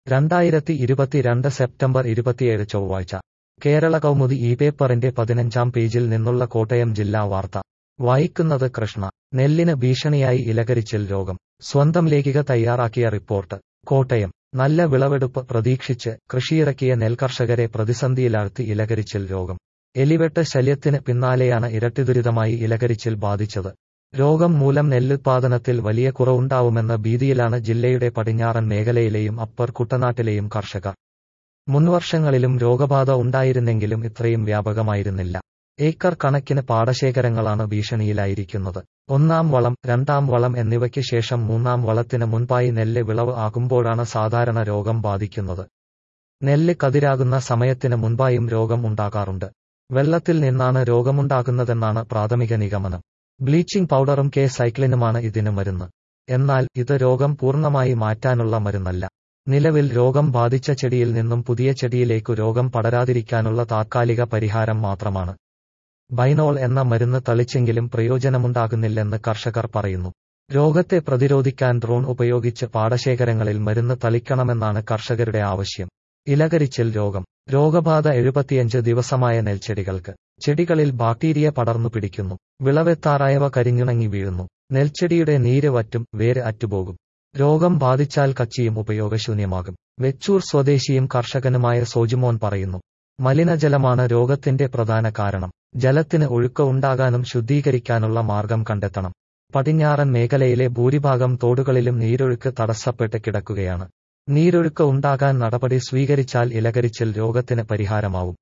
രണ്ടായിരത്തി ഇരുപത്തിരണ്ട് സെപ്റ്റംബർ ഇരുപത്തിയേഴ് ചൊവ്വാഴ്ച കേരള കൗമുദി ഈ പേപ്പറിന്റെ പതിനഞ്ചാം പേജിൽ നിന്നുള്ള കോട്ടയം ജില്ലാ വാർത്ത വായിക്കുന്നത് കൃഷ്ണ നെല്ലിന് ഭീഷണിയായി ഇലകരിച്ചിൽ രോഗം സ്വന്തം ലേഖിക തയ്യാറാക്കിയ റിപ്പോർട്ട് കോട്ടയം നല്ല വിളവെടുപ്പ് പ്രതീക്ഷിച്ച് കൃഷിയിറക്കിയ നെൽകർഷകരെ പ്രതിസന്ധിയിലാഴ്ത്തി ഇലകരിച്ചിൽ രോഗം എലിവെട്ട് ശല്യത്തിന് പിന്നാലെയാണ് ഇരട്ടിദുരിതമായി ഇലകരിച്ചിൽ ബാധിച്ചത് രോഗം മൂലം നെല്ലുത്പാദനത്തിൽ വലിയ കുറവുണ്ടാവുമെന്ന ഭീതിയിലാണ് ജില്ലയുടെ പടിഞ്ഞാറൻ മേഖലയിലെയും അപ്പർ കുട്ടനാട്ടിലെയും കർഷകർ മുൻവർഷങ്ങളിലും രോഗബാധ ഉണ്ടായിരുന്നെങ്കിലും ഇത്രയും വ്യാപകമായിരുന്നില്ല ഏക്കർ കണക്കിന് പാടശേഖരങ്ങളാണ് ഭീഷണിയിലായിരിക്കുന്നത് ഒന്നാം വളം രണ്ടാം വളം എന്നിവയ്ക്ക് ശേഷം മൂന്നാം വളത്തിന് മുൻപായി നെല്ല് വിളവ് ആകുമ്പോഴാണ് സാധാരണ രോഗം ബാധിക്കുന്നത് നെല്ല് കതിരാകുന്ന സമയത്തിന് മുൻപായും രോഗം ഉണ്ടാകാറുണ്ട് വെള്ളത്തിൽ നിന്നാണ് രോഗമുണ്ടാകുന്നതെന്നാണ് പ്രാഥമിക നിഗമനം ബ്ലീച്ചിംഗ് പൗഡറും കെ സൈക്ലിനുമാണ് ഇതിന് മരുന്ന് എന്നാൽ ഇത് രോഗം പൂർണ്ണമായി മാറ്റാനുള്ള മരുന്നല്ല നിലവിൽ രോഗം ബാധിച്ച ചെടിയിൽ നിന്നും പുതിയ ചെടിയിലേക്കു രോഗം പടരാതിരിക്കാനുള്ള താത്കാലിക പരിഹാരം മാത്രമാണ് ബൈനോൾ എന്ന മരുന്ന് തളിച്ചെങ്കിലും പ്രയോജനമുണ്ടാകുന്നില്ലെന്ന് കർഷകർ പറയുന്നു രോഗത്തെ പ്രതിരോധിക്കാൻ ഡ്രോൺ ഉപയോഗിച്ച് പാടശേഖരങ്ങളിൽ മരുന്ന് തളിക്കണമെന്നാണ് കർഷകരുടെ ആവശ്യം ഇലകരിച്ചിൽ രോഗം രോഗബാധ എഴുപത്തിയഞ്ച് ദിവസമായ നെൽച്ചെടികൾക്ക് ചെടികളിൽ ബാക്ടീരിയ പടർന്നു പിടിക്കുന്നു വിളവെത്താറായവ കരിഞ്ഞുണങ്ങി വീഴുന്നു നെൽച്ചെടിയുടെ നീര് വറ്റും വേര് അറ്റുപോകും രോഗം ബാധിച്ചാൽ കച്ചിയും ഉപയോഗശൂന്യമാകും വെച്ചൂർ സ്വദേശിയും കർഷകനുമായ സോജുമോൻ പറയുന്നു മലിനജലമാണ് രോഗത്തിന്റെ പ്രധാന കാരണം ജലത്തിന് ഒഴുക്ക് ഉണ്ടാകാനും ശുദ്ധീകരിക്കാനുള്ള മാർഗം കണ്ടെത്തണം പടിഞ്ഞാറൻ മേഖലയിലെ ഭൂരിഭാഗം തോടുകളിലും നീരൊഴുക്ക് തടസ്സപ്പെട്ട് കിടക്കുകയാണ് നീരൊഴുക്ക് ഉണ്ടാകാൻ നടപടി സ്വീകരിച്ചാൽ ഇലകരിച്ചിൽ രോഗത്തിന് പരിഹാരമാവും